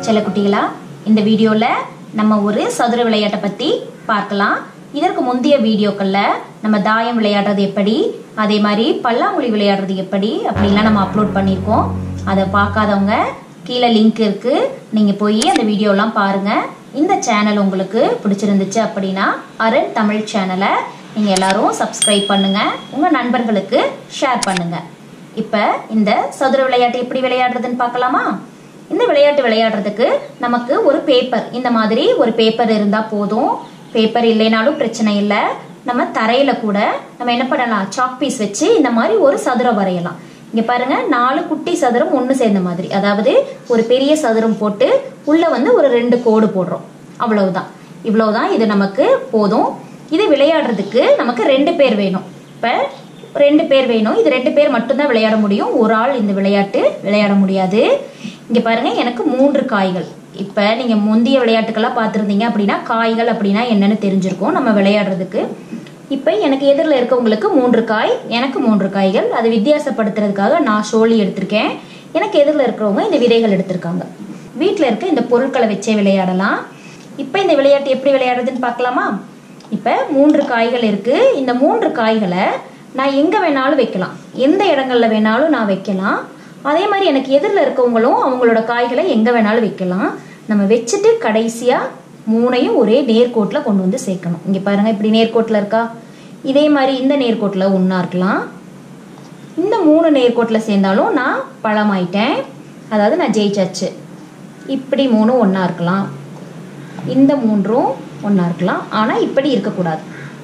செல்ல குட்டிகளா இந்த வீடியோவில் நம்ம ஒரு சதுர விளையாட்டை பற்றி பார்க்கலாம் இதற்கு முந்தைய வீடியோக்களில் நம்ம தாயம் விளையாடுறது எப்படி அதே மாதிரி பல்லாங்குழி விளையாடுறது எப்படி அப்படிலாம் நம்ம அப்லோட் பண்ணியிருக்கோம் அதை பார்க்காதவங்க கீழே லிங்க் இருக்கு நீங்கள் போய் அந்த வீடியோலாம் பாருங்க இந்த சேனல் உங்களுக்கு பிடிச்சிருந்துச்சு அப்படின்னா அருண் தமிழ் சேனலை நீங்கள் எல்லாரும் சப்ஸ்கிரைப் பண்ணுங்க உங்கள் நண்பர்களுக்கு ஷேர் பண்ணுங்க இப்போ இந்த சதுர விளையாட்டு எப்படி விளையாடுறதுன்னு பார்க்கலாமா இந்த விளையாட்டு விளையாடுறதுக்கு நமக்கு ஒரு பேப்பர் இந்த மாதிரி ஒரு பேப்பர் இருந்தால் போதும் பேப்பர் இல்லைனாலும் பிரச்சனை இல்லை நம்ம தரையில கூட நம்ம என்ன பண்ணலாம் சாக் பீஸ் வச்சு இந்த மாதிரி ஒரு சதுரம் வரையலாம் இங்க பாருங்க நாலு குட்டி சதுரம் ஒன்று சேர்ந்த மாதிரி அதாவது ஒரு பெரிய சதுரம் போட்டு உள்ள வந்து ஒரு ரெண்டு கோடு போடுறோம் அவ்வளவுதான் இவ்வளவுதான் இது நமக்கு போதும் இது விளையாடுறதுக்கு நமக்கு ரெண்டு பேர் வேணும் இப்போ ரெண்டு பேர் வேணும் இது ரெண்டு பேர் மட்டும்தான் விளையாட முடியும் ஒரு ஆள் இந்த விளையாட்டு விளையாட முடியாது இங்க பாருங்க எனக்கு மூன்று காய்கள் இப்ப நீங்க முந்தைய விளையாட்டுக்கெல்லாம் பார்த்துருந்தீங்க அப்படின்னா காய்கள் அப்படின்னா என்னன்னு தெரிஞ்சிருக்கும் நம்ம விளையாடுறதுக்கு இப்ப எனக்கு எதிரில் இருக்கவங்களுக்கு மூன்று காய் எனக்கு மூன்று காய்கள் அது வித்தியாசப்படுத்துறதுக்காக நான் சோழி எடுத்திருக்கேன் எனக்கு எதிரில் இருக்கிறவங்க இந்த விதைகள் எடுத்திருக்காங்க வீட்டில் இருக்க இந்த பொருட்களை வச்சே விளையாடலாம் இப்போ இந்த விளையாட்டு எப்படி விளையாடுறதுன்னு பார்க்கலாமா இப்போ மூன்று காய்கள் இருக்கு இந்த மூன்று காய்களை நான் எங்கே வேணாலும் வைக்கலாம் எந்த இடங்கள்ல வேணாலும் நான் வைக்கலாம் அதே மாதிரி எனக்கு எதிரில் இருக்கவங்களும் அவங்களோட காய்களை எங்கே வேணாலும் வைக்கலாம் நம்ம வச்சுட்டு கடைசியாக மூணையும் ஒரே நேர்கோட்டில் கொண்டு வந்து சேர்க்கணும் இங்கே பாருங்க இப்படி நேர்கோட்டில் இருக்கா இதே மாதிரி இந்த நேர்கோட்டில் ஒன்றா இருக்கலாம் இந்த மூணு நேர்கோட்டில் சேர்ந்தாலும் நான் பழமாயிட்டேன் அதாவது நான் ஜெயிச்சாச்சு இப்படி மூணும் ஒன்றா இருக்கலாம் இந்த மூன்றும் ஒன்றா இருக்கலாம் ஆனால் இப்படி இருக்கக்கூடாது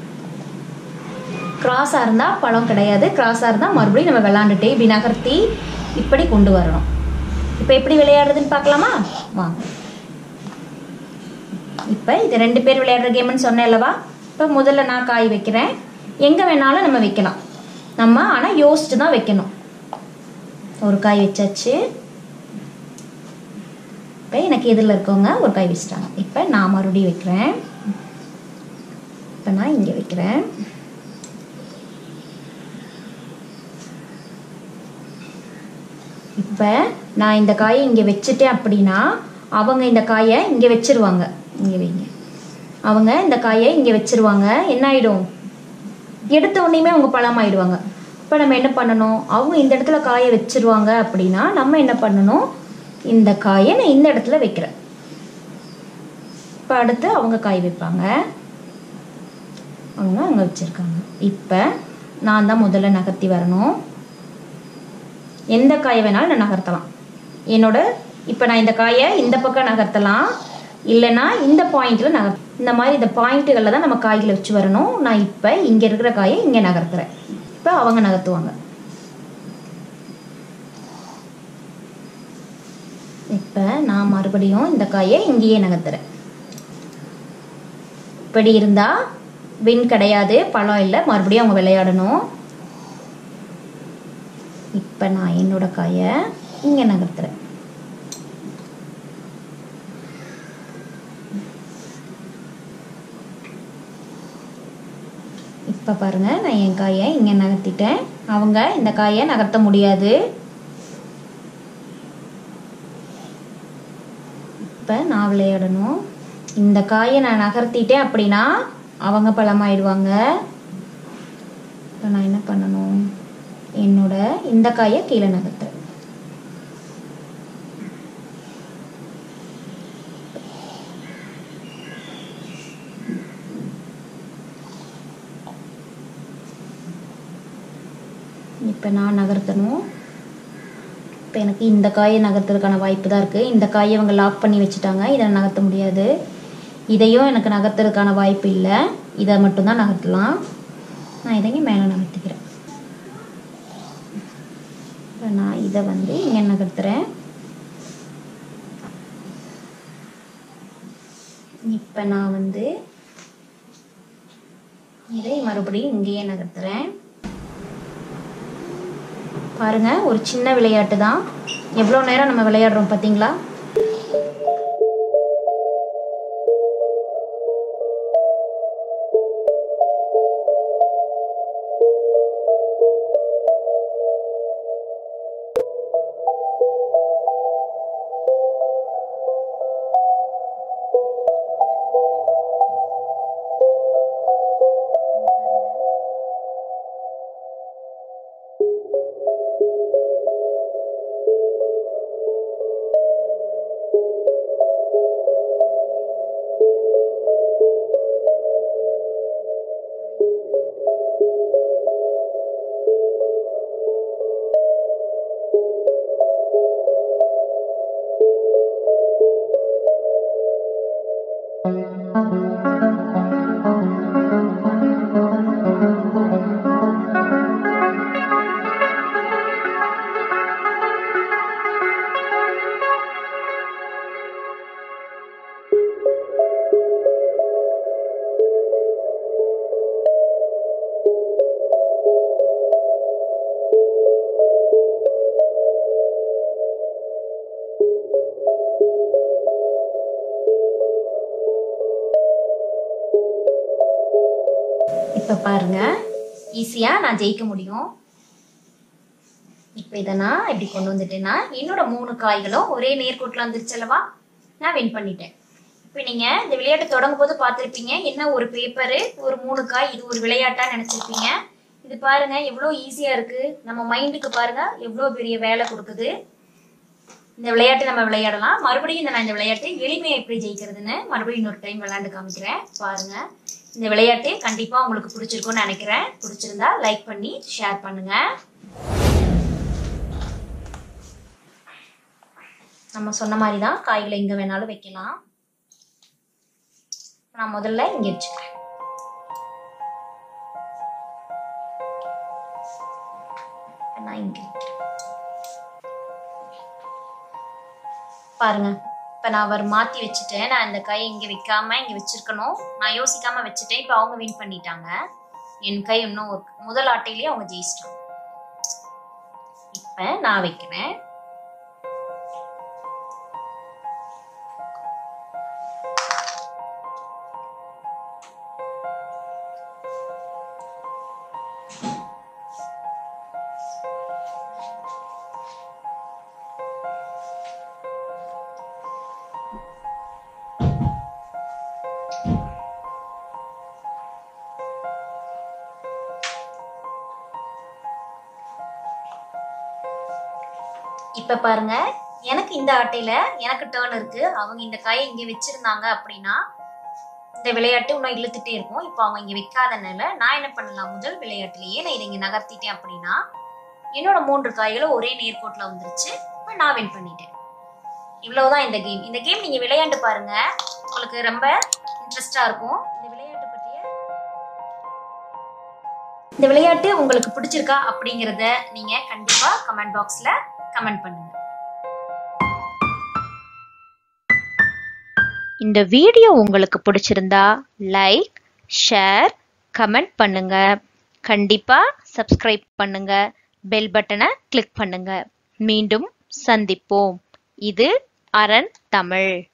கிராஸாக இருந்தால் பழம் கிடையாது கிராஸாக இருந்தால் மறுபடியும் நம்ம விளாண்டுட்டே இப்படி நகர்த்தி இப்படி கொண்டு வரணும் இப்போ எப்படி விளையாடுறதுன்னு பார்க்கலாமா வாங்க இப்போ இது ரெண்டு பேர் விளையாடுற கேம்னு சொன்னேன் அல்லவா இப்போ முதல்ல நான் காய் வைக்கிறேன் எங்கே வேணாலும் நம்ம வைக்கலாம் நம்ம ஆனால் யோசிச்சு தான் வைக்கணும் ஒரு காய் வச்சாச்சு இப்போ எனக்கு எதிரில் இருக்கவங்க ஒரு காய் வச்சுட்டாங்க இப்போ நான் மறுபடியும் வைக்கிறேன் இப்போ நான் இங்கே வைக்கிறேன் இப்போ நான் இந்த காயை இங்கே வச்சுட்டேன் அப்படின்னா அவங்க இந்த காயை இங்கே வச்சிருவாங்க இங்கே வைங்க அவங்க இந்த காயை இங்கே வச்சிருவாங்க என்ன ஆயிடும் எடுத்த உடனேயுமே அவங்க பழமாயிடுவாங்க இப்போ நம்ம என்ன பண்ணணும் அவங்க இந்த இடத்துல காயை வச்சிருவாங்க அப்படின்னா நம்ம என்ன பண்ணணும் இந்த காயை நான் இந்த இடத்துல வைக்கிறேன் இப்போ அடுத்து அவங்க காய் வைப்பாங்க அவங்க அங்கே வச்சுருக்காங்க இப்போ நான் தான் முதல்ல நகர்த்தி வரணும் எந்த காயை வேணாலும் நான் நகர்த்தலாம் என்னோட இப்போ நான் இந்த காயை இந்த பக்கம் நகர்த்தலாம் இல்லைன்னா இந்த பாயிண்ட்ல நகர் இந்த மாதிரி இந்த பாயிண்ட்டுகளில் தான் நம்ம காய்களை வச்சு வரணும் நான் இப்போ இங்கே இருக்கிற காயை இங்கே நகர்த்துறேன் இப்போ அவங்க நகர்த்துவாங்க இப்போ நான் மறுபடியும் இந்த காயை இங்கேயே நகர்த்துறேன் இப்படி இருந்தால் வின் கிடையாது பழம் இல்லை மறுபடியும் அவங்க விளையாடணும் இப்போ நான் என்னோட காயை இங்கே நகர்த்துறேன் இப்போ பாருங்க நான் என் காயை இங்கே நகர்த்திட்டேன் அவங்க இந்த காயை நகர்த்த முடியாது இப்போ நான் விளையாடணும் இந்த காயை நான் நகர்த்திட்டேன் அப்படின்னா அவங்க பழமாயிடுவாங்க இப்போ நான் என்ன பண்ணணும் என்னோட இந்த காயை கீழே நகர்த்துறேன் இப்போ நான் நகர்த்தணும் இப்போ எனக்கு இந்த காயை நகர்த்துறதுக்கான வாய்ப்பு தான் இருக்குது இந்த காயை அவங்க லாக் பண்ணி வச்சுட்டாங்க இதை நகர்த்த முடியாது இதையும் எனக்கு நகர்த்துறதுக்கான வாய்ப்பு இல்லை இதை மட்டும்தான் நகர்த்தலாம் நான் இதையும் மேலே நகர்த்திக்கிறேன் இப்போ நான் இதை வந்து இங்கே நகர்த்துறேன் இப்போ நான் வந்து இதை மறுபடியும் இங்கேயே நகர்த்துறேன் பாருங்க ஒரு சின்ன விளையாட்டு தான் எவ்வளோ நேரம் நம்ம விளையாடுறோம் பார்த்தீங்களா இப்போ பாருங்க ஈஸியாக நான் ஜெயிக்க முடியும் இப்போ இதை நான் இப்படி கொண்டு வந்துட்டேன்னா என்னோட மூணு காய்களும் ஒரே நேர்கோட்டில் வந்துருச்சல்லவா நான் வின் பண்ணிட்டேன் இப்போ நீங்கள் இந்த விளையாட்டு தொடங்கும் போது பார்த்துருப்பீங்க என்ன ஒரு பேப்பரு ஒரு மூணு காய் இது ஒரு விளையாட்டா நினச்சிருப்பீங்க இது பாருங்க எவ்வளோ ஈஸியாக இருக்கு நம்ம மைண்டுக்கு பாருங்க எவ்வளோ பெரிய வேலை கொடுக்குது இந்த விளையாட்டு நம்ம விளையாடலாம் மறுபடியும் இந்த நான் இந்த விளையாட்டு எளிமையை எப்படி ஜெயிக்கிறதுன்னு மறுபடியும் இன்னொரு டைம் விளையாண்டு காமிக்கிறேன் பாருங்க இந்த விளையாட்டு கண்டிப்பா உங்களுக்கு பிடிச்சிருக்கும்னு நினைக்கிறேன் பிடிச்சிருந்தா லைக் பண்ணி ஷேர் பண்ணுங்க நம்ம சொன்ன மாதிரி தான் காய்களை எங்க வேணாலும் வைக்கலாம் நான் முதல்ல இங்க வச்சுக்கிறேன் நான் இங்க பாருங்க இப்ப நான் அவர் மாத்தி வச்சுட்டேன் நான் இந்த கை இங்க வைக்காம இங்க வச்சிருக்கணும் நான் யோசிக்காம வச்சுட்டேன் இப்ப அவங்க வின் பண்ணிட்டாங்க என் கை இன்னும் ஒரு முதல் ஆட்டையிலேயே அவங்க ஜெயிச்சிட்டாங்க இப்ப நான் வைக்கிறேன் இப்ப பாருங்க எனக்கு இந்த ஆட்டையில எனக்கு டேர்ன் இருக்கு அவங்க இந்த கையை இங்க வச்சிருந்தாங்க அப்படின்னா இந்த விளையாட்டு இன்னும் இழுத்துட்டே இருக்கும் இப்போ அவங்க இங்க வைக்காதனால நான் என்ன பண்ணலாம் முதல் விளையாட்டுலயே நான் இதை இங்க நகர்த்திட்டேன் அப்படின்னா என்னோட மூன்று காய்களும் ஒரே நேர்கோட்டில் வந்துருச்சு இப்ப நான் வின் பண்ணிட்டேன் இவ்வளவுதான் இந்த கேம் இந்த கேம் நீங்க விளையாண்டு பாருங்க உங்களுக்கு ரொம்ப இன்ட்ரெஸ்டா இருக்கும் இந்த விளையாட்டு பற்றிய இந்த விளையாட்டு உங்களுக்கு பிடிச்சிருக்கா அப்படிங்கறத நீங்க கண்டிப்பா கமெண்ட் பாக்ஸ்ல கமெண்ட் பண்ணுங்க இந்த வீடியோ உங்களுக்கு பிடிச்சிருந்தா லைக் ஷேர் கமெண்ட் பண்ணுங்க கண்டிப்பா சப்ஸ்கிரைப் பண்ணுங்க பெல் பட்டனை கிளிக் பண்ணுங்க மீண்டும் சந்திப்போம் இது அரண் தமிழ்